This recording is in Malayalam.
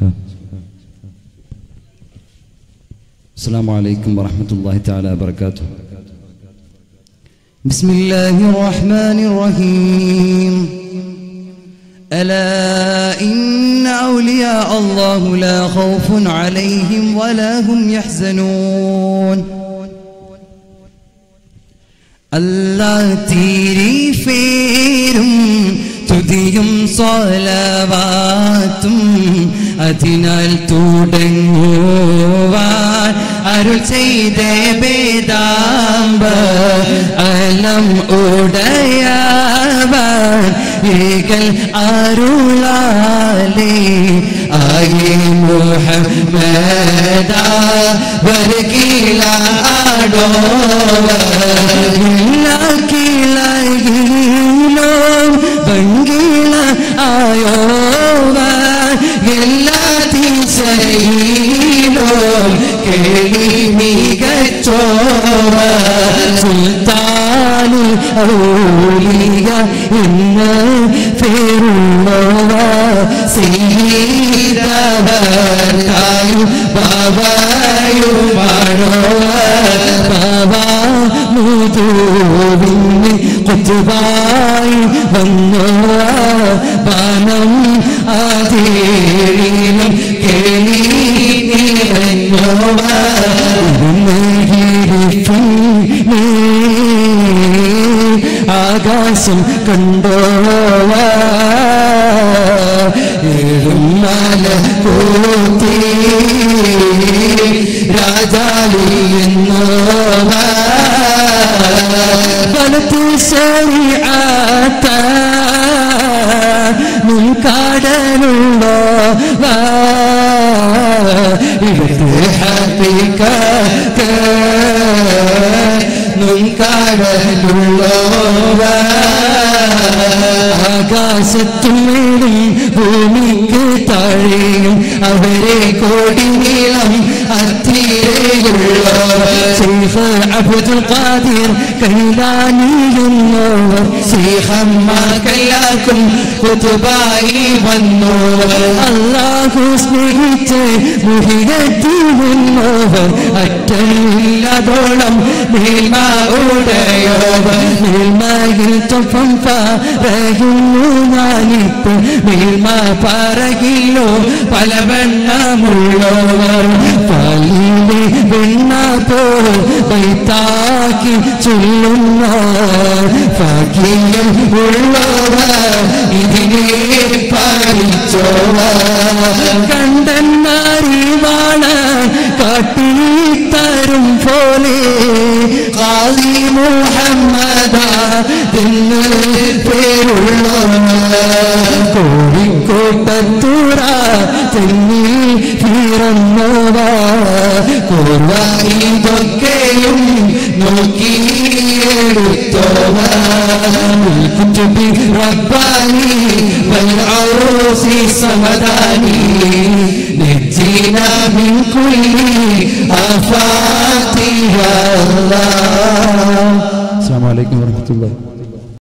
السلام عليكم ورحمة الله تعالى وبركاته بسم الله الرحمن الرحيم ألا إن أولياء الله لا خوف عليهم ولا هم يحزنون അല്ലാഹ് തിരിഫേരും തുതിയും സ്വലവാത്തും അതിനാൽ തുടങ്ങുവാൻ അരുൾ ചെയ്ത വേദാമ്പ അലം ഉടയവൻ ഏകൽ അരുളാലേ ആകെ മുഹമ്മദ വർഗീലാടോ കിളകിലോ ഭംഗിള ആയോവ എല്ലാ ദിശയിലോ കേളി മികച്ചോവ സുൽത്താനി ഔലിയ ഇന്ന് പേരുള്ളവ സീതവർക്കായും ബാബായുമാണോവ ബാബാ മുതൂവിന് കൊത്തുവായി വന്നോ പാനം ആതേരിലും കേളി നിറഞ്ഞോവ ആകാശം കണ്ടോവ എഴുമല കൂത്തി രാജാലി എന്നോവ വലത്തു ശരീഅത്ത മുൻകാടലുള്ളോ ഇടത്ത് ഹത്തിക്ക മുൻകാടലുള്ളോവ ആകാശത്തും മേലും ഭൂമിക്ക് താഴെയും അവരെ കോടി നീളം ശൈഖ് അബ്ദുൽ ഖാദിർ കൈലാനിയുന്നവർ ശൈഖന്മാർക്കെല്ലാവർക്കും കുതുബായി വന്നു അള്ളാഹു സ്നേഹിച്ച് മുഹികത്തി നിന്നവർ അറ്റമില്ലാതോളം മേൽമ ഉടയോവർ മേൽമയിൽ തൊപ്പം പറയുന്നു ഞാനിപ്പോൾ മേൽമ പറകിലോ പല വെണ്ണമുള്ളവർ പാലിലെ വെണ്ണ പോ വൈത്താക്കി ചൊല്ലുന്ന ഭാഗ്യം ഉള്ളവർ ഇതിനെ പാലിച്ചോവർ കണ്ടെന്നറിവാണ് കാട്ടിത്തരും പോലെ കാളി മുഹമ്മദ എന്ന് പേരുള്ള കോഴിക്കോട്ടത്തൂറ തെന്നിൽ പിറന്നവ ഇതൊക്കെയും നോക്കിയെടുത്തോവ കുറ്റുബി റബ്ബാനി ബൽഔസി സമദാനി نجينا من كل آفات يا الله السلام عليكم ورحمة الله